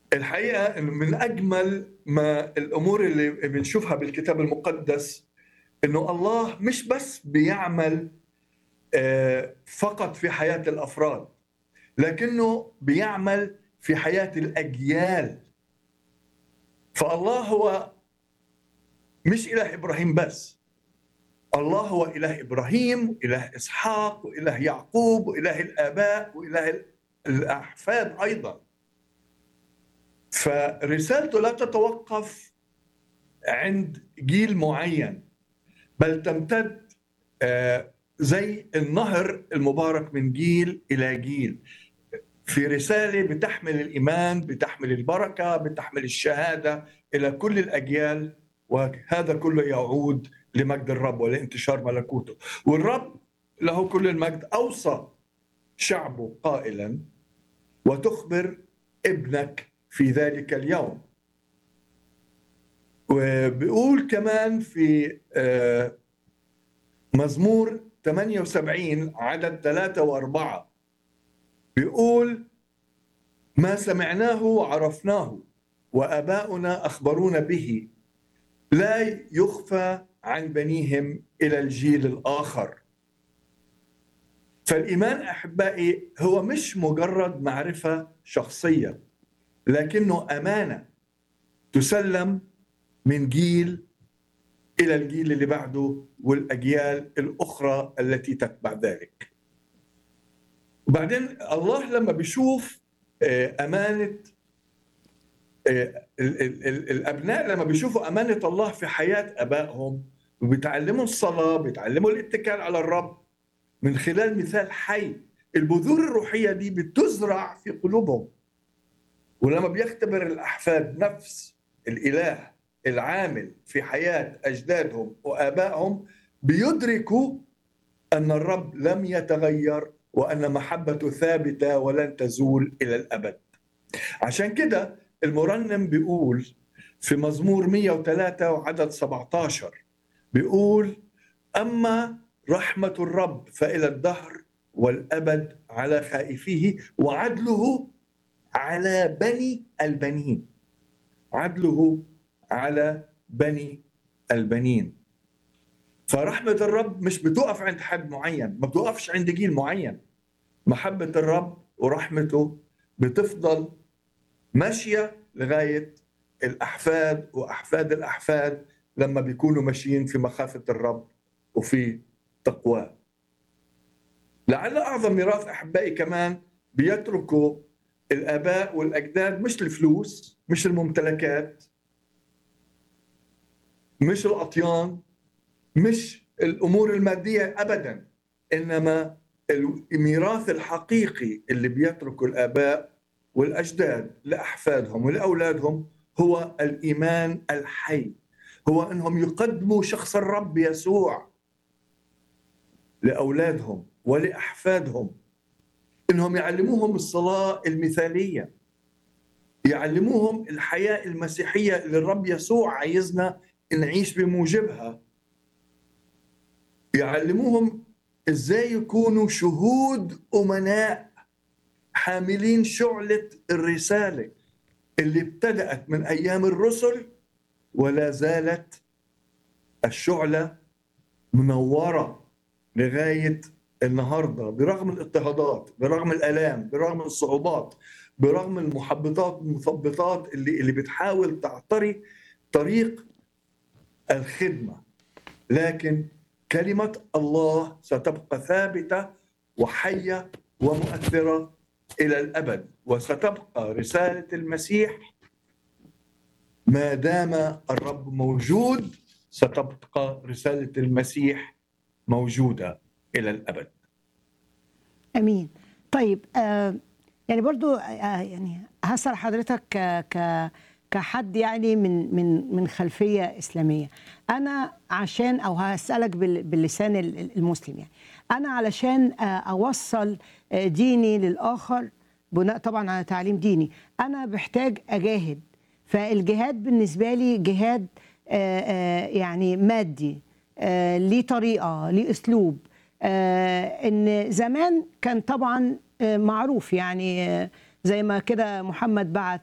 الحقيقه انه من اجمل ما الامور اللي بنشوفها بالكتاب المقدس انه الله مش بس بيعمل آه، فقط في حياه الافراد لكنه بيعمل في حياه الاجيال فالله هو مش اله ابراهيم بس الله هو اله ابراهيم واله اسحاق واله يعقوب واله الاباء واله الاحفاد ايضا فرسالته لا تتوقف عند جيل معين بل تمتد آه، زي النهر المبارك من جيل الى جيل في رساله بتحمل الايمان بتحمل البركه بتحمل الشهاده الى كل الاجيال وهذا كله يعود لمجد الرب ولانتشار ملكوته والرب له كل المجد اوصى شعبه قائلا وتخبر ابنك في ذلك اليوم وبيقول كمان في آه، مزمور 78 عدد ثلاثة وأربعة بيقول ما سمعناه وعرفناه وآباؤنا أخبرونا به لا يخفى عن بنيهم إلى الجيل الآخر فالإيمان أحبائي هو مش مجرد معرفة شخصية لكنه أمانة تسلم من جيل إلى الجيل اللي بعده والأجيال الأخرى التي تتبع ذلك وبعدين الله لما بيشوف آه، أمانة آه، ال- ال- ال- الأبناء لما بيشوفوا أمانة الله في حياة أبائهم وبيتعلموا الصلاة بيتعلموا الاتكال على الرب من خلال مثال حي البذور الروحية دي بتزرع في قلوبهم ولما بيختبر الأحفاد نفس الإله العامل في حياة أجدادهم وآبائهم بيدركوا أن الرب لم يتغير وأن محبته ثابتة ولن تزول إلى الأبد عشان كده المرنم بيقول في مزمور 103 وعدد 17 بيقول أما رحمة الرب فإلى الدهر والأبد على خائفيه وعدله على بني البنين عدله على بني البنين فرحمة الرب مش بتقف عند حد معين ما بتقفش عند جيل معين محبة الرب ورحمته بتفضل ماشية لغاية الأحفاد وأحفاد الأحفاد لما بيكونوا ماشيين في مخافة الرب وفي تقواه لعل أعظم ميراث أحبائي كمان بيتركوا الآباء والأجداد مش الفلوس مش الممتلكات مش الأطيان مش الأمور المادية أبدا إنما الميراث الحقيقي اللي بيتركه الآباء والأجداد لأحفادهم ولأولادهم هو الإيمان الحي هو أنهم يقدموا شخص الرب يسوع لأولادهم ولأحفادهم انهم يعلموهم الصلاه المثاليه يعلموهم الحياه المسيحيه اللي الرب يسوع عايزنا نعيش بموجبها يعلموهم ازاي يكونوا شهود امناء حاملين شعله الرساله اللي ابتدات من ايام الرسل ولا زالت الشعله منوره لغايه النهارده برغم الاضطهادات برغم الالام برغم الصعوبات برغم المحبطات المثبطات اللي اللي بتحاول تعتري طريق الخدمه لكن كلمه الله ستبقى ثابته وحيه ومؤثره الى الابد وستبقى رساله المسيح ما دام الرب موجود ستبقى رساله المسيح موجوده الى الابد امين طيب آه يعني برضو آه يعني هسأل حضرتك ك ك كحد يعني من من من خلفيه اسلاميه انا عشان او هسالك بال- باللسان ال- المسلم يعني انا علشان آه، اوصل آه، ديني للاخر بناء طبعا على تعليم ديني انا بحتاج اجاهد فالجهاد بالنسبه لي جهاد آه، آه، يعني مادي آه، ليه طريقه ليه اسلوب آه، ان زمان كان طبعا آه، معروف يعني آه، زي ما كده محمد بعت